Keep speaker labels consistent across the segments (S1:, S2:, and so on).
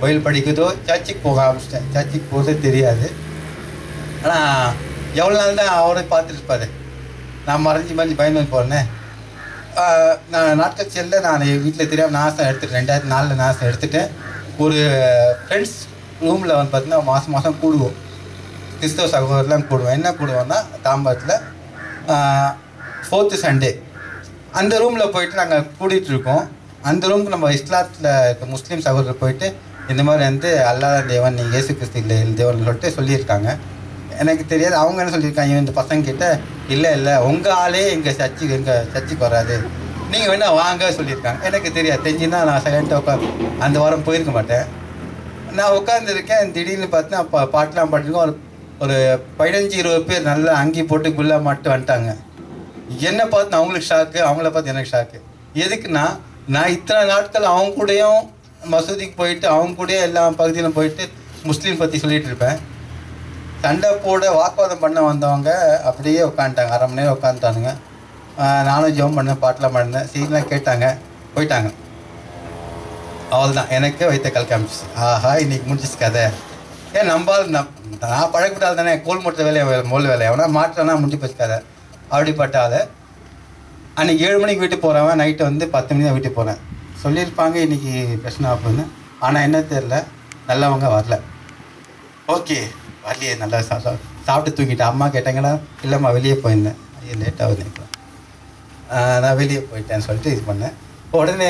S1: Bible படிக்கிறதோ சர்ச்சுக்கு போக ஆரம்பிச்சிட்டேன் சர்ச்சுக்கு போகிறதே தெரியாது ஆனால் எவ்வளோ நாள் தான் அவரை பார்த்துட்டு இருப்பாரு நான் மறைஞ்சி மறைஞ்சி பயந்து போனேன் நான் நாட்கள் செல்ல நான் வீட்டில் தெரியாமல் நாசம் எடுத்துட்டேன் ரெண்டாயிரத்தி நாலில் நாசம் எடுத்துட்டேன் ஒரு ஃப்ரெண்ட்ஸ் ரூமில் வந்து பார்த்தீங்கன்னா மாதம் மாதம் கூடுவோம் கிறிஸ்தவ சகோதரர்லாம் கூடுவோம் என்ன கூடுவோம்னா தாம்பரத்தில் ஃபோர்த்து சண்டே அந்த ரூமில் போயிட்டு நாங்கள் கூட்டிகிட்டு இருக்கோம் அந்த ரூமுக்கு நம்ம இஸ்லாத்தில் இருக்க முஸ்லீம் சகோதரர் போயிட்டு இந்த மாதிரி வந்து அல்லாத தேவன் நீ இயேசு கிறிஸ்து இல்லை தேவன் சொல்லிட்டு சொல்லியிருக்காங்க எனக்கு தெரியாது அவங்க என்ன சொல்லியிருக்காங்க இந்த பசங்க கிட்ட இல்லை இல்லை உங்கள் ஆளே எங்கள் சர்ச்சுக்கு எங்கள் சர்ச்சுக்கு வராது நீங்கள் வேணா வாங்க சொல்லியிருக்காங்க எனக்கு தெரியாது தெரிஞ்சுன்னா நான் சைலண்ட்டாக உட்காந்து அந்த வாரம் போயிருக்க மாட்டேன் நான் உட்காந்துருக்கேன் திடீர்னு பார்த்தா பா பாட்டெலாம் பாட்டுருக்கோம் ஒரு ஒரு பதினஞ்சு இருபது பேர் நல்லா அங்கி போட்டு குல்லா மட்டும் வந்துட்டாங்க என்னை பார்த்து அவங்களுக்கு ஷாக்கு அவங்கள பார்த்து எனக்கு ஷாக்கு எதுக்குன்னா நான் இத்தனை நாட்கள் அவங்க கூடயும் மசூதிக்கு போயிட்டு அவங்க கூடயே எல்லா பகுதியிலும் போயிட்டு முஸ்லீம் பற்றி சொல்லிட்டு இருப்பேன் சண்டை போட வாக்குவாதம் பண்ண வந்தவங்க அப்படியே உட்காந்துட்டாங்க அரை மணி நேரம் உட்காந்துட்டானுங்க நானும் ஜெபம் பண்ணேன் பாட்டெலாம் பண்ணேன் சீன்லாம் கேட்டாங்க போயிட்டாங்க அவ்வளோதான் எனக்கு வைத்த கல் காமிச்சிச்சு ஆஹா இன்னைக்கு முடிச்சிச்சு கதை ஏன் நம்பால் நம் நான் பழக்கப்பட்டால் தானே கோல் மூட்டை வேலையை மோல் வேலை எவனா மாற்றனா முடிஞ்சு போச்சு கதை அப்படிப்பட்ட ஆள் அன்றைக்கி ஏழு மணிக்கு வீட்டுக்கு போகிறவன் நைட்டு வந்து பத்து மணி தான் வீட்டுக்கு போகிறேன் சொல்லியிருப்பாங்க இன்றைக்கி பிரச்சனை அப்படின்னு ஆனால் என்ன தெரில நல்லவங்க வரல ஓகே வரலையே நல்லா சா சா- சாப்பிட்டு தூங்கிட்டேன் அம்மா கேட்டாங்கன்னா இல்லைம்மா வெளியே போயிருந்தேன் ஐயோ லேட்டாக வந்து நான் வெளியே போயிட்டேன்னு சொல்லிட்டு இது பண்ணேன் உடனே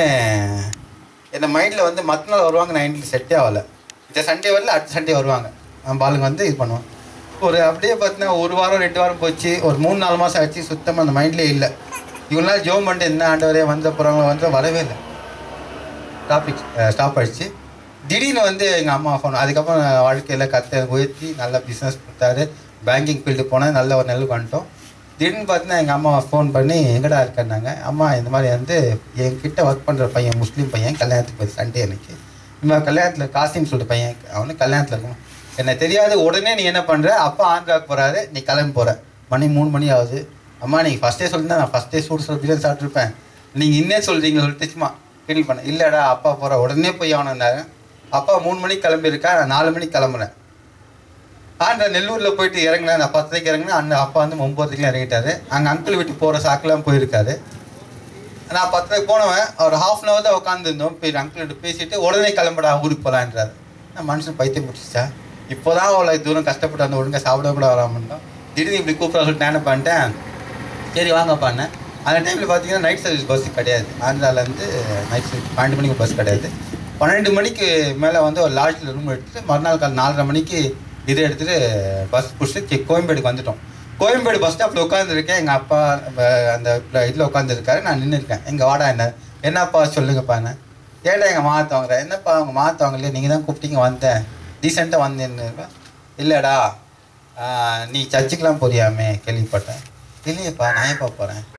S1: என் மைண்டில் வந்து மற்ற நாள் வருவாங்க நான் எங்களுக்கு செட்டே ஆகலை இந்த சண்டே வரல அடுத்த சண்டே வருவாங்க நம்ம பாலுங்க வந்து இது பண்ணுவோம் ஒரு அப்படியே பார்த்தீங்கன்னா ஒரு வாரம் ரெண்டு வாரம் போச்சு ஒரு மூணு நாலு மாதம் ஆச்சு சுத்தமாக அந்த மைண்ட்லேயே இல்லை இவ்வளோ நாள் ஜோம் பண்ணிட்டு என்ன ஆண்டவரே வந்து போகிறவங்க வந்து வரவே இல்லை டாபிக் ஸ்டாப் ஆயிடுச்சு திடீர்னு வந்து எங்கள் அம்மா ஃபோன் அதுக்கப்புறம் நான் வாழ்க்கையில் கற்று உயர்த்தி நல்ல பிஸ்னஸ் கொடுத்தாரு பேங்கிங் ஃபீல்டு போனேன் நல்ல ஒரு நெல் வந்துட்டோம் திடீர்னு பார்த்தீங்கன்னா எங்கள் அம்மா ஃபோன் பண்ணி எங்கடா இருக்கேன்னாங்க அம்மா இந்த மாதிரி வந்து என்கிட்ட ஒர்க் பண்ணுற பையன் முஸ்லீம் பையன் கல்யாணத்துக்கு போய் சண்டே எனக்கு இந்த மாதிரி கல்யாணத்தில் காசிம் சொல்லிட்டு பையன் அவனு கல்யாணத்தில் இருக்கும் என்ன தெரியாது உடனே நீ என்ன பண்ணுற அப்பா ஆந்திராவுக்கு போகிறாரு நீ கிளம்பி போகிற மணி மூணு மணி ஆகுது அம்மா நீங்கள் ஃபஸ்ட்டே சொல்லியிருந்தா நான் ஃபஸ்ட்டே சூடு சொல்ல பிரியாணி சாப்பிட்ருப்பேன் நீங்கள் இன்னே சொல்கிறீங்க சொல்லிட்டு சும்மா ஃபீல் பண்ணேன் இல்லைடா அப்பா போகிற உடனே போய் அவனாங்க அப்பா மூணு மணிக்கு கிளம்பியிருக்கா நான் நாலு மணிக்கு கிளம்புனேன் ஆண்ட நெல்லூரில் போயிட்டு இறங்கினேன் நான் பத்தரைக்கு இறங்கினேன் அண்ணன் அப்பா வந்து ஒம்பதுக்கு இறங்கிட்டாரு அங்கே அங்கிள் வீட்டுக்கு போகிற சாக்கெலாம் போயிருக்காரு நான் பத்தரைக்கு போனவன் ஒரு ஹாஃப் அன் ஹவர் தான் உட்காந்துருந்தோம் போய் அங்கிள்கிட்ட பேசிட்டு உடனே கிளம்புடா ஊருக்கு போகலான்றாரு நான் மனுஷன் பைத்தியம் பிடிச்சிச்சா இப்போ தான் அவ்வளோ தூரம் கஷ்டப்பட்டு அந்த ஒழுங்காக சாப்பிட கூட வராமட்டோம் திடீர்னு இப்படி கூப்பிட சொல்லிட்டு நான் என்ன பண்ணிட்டேன் சரி வாங்கப்பான்னு அந்த டைமில் பார்த்தீங்கன்னா நைட் சர்வீஸ் பஸ் கிடையாது ஆந்திராலேருந்து நைட் சர்வீஸ் பன்னெண்டு மணிக்கு பஸ் கிடையாது பன்னெண்டு மணிக்கு மேலே வந்து ஒரு லாட்ஜில் ரூம் எடுத்துட்டு மறுநாள் கால் நாலரை மணிக்கு இதை எடுத்துகிட்டு பஸ் பிடிச்சிட்டு கோயம்பேடுக்கு வந்துட்டோம் கோயம்பேடு பஸ் ஸ்டாப்பில் உட்காந்துருக்கேன் எங்கள் அப்பா அஹ், அந்த இதில் உட்காந்துருக்காரு நான் நின்று இருக்கேன் எங்கள் வாடா என்ன என்னப்பா சொல்லுங்கப்பான்னு ஏடா எங்கள் மாற்ற வாங்குறேன் என்னப்பா அவங்க மாற்ற வாங்கலையே நீங்கள் தான் கூப்பிட்டீங்க வந்தேன் டீசெண்டாக வந்தேன்னு இல்லைடா ஆஹ், நீ சர்ச்சுக்கெலாம் போறியாமே கேள்விப்பட்டேன் இல்லையேப்பா நான் ஏப்பா போகிறேன்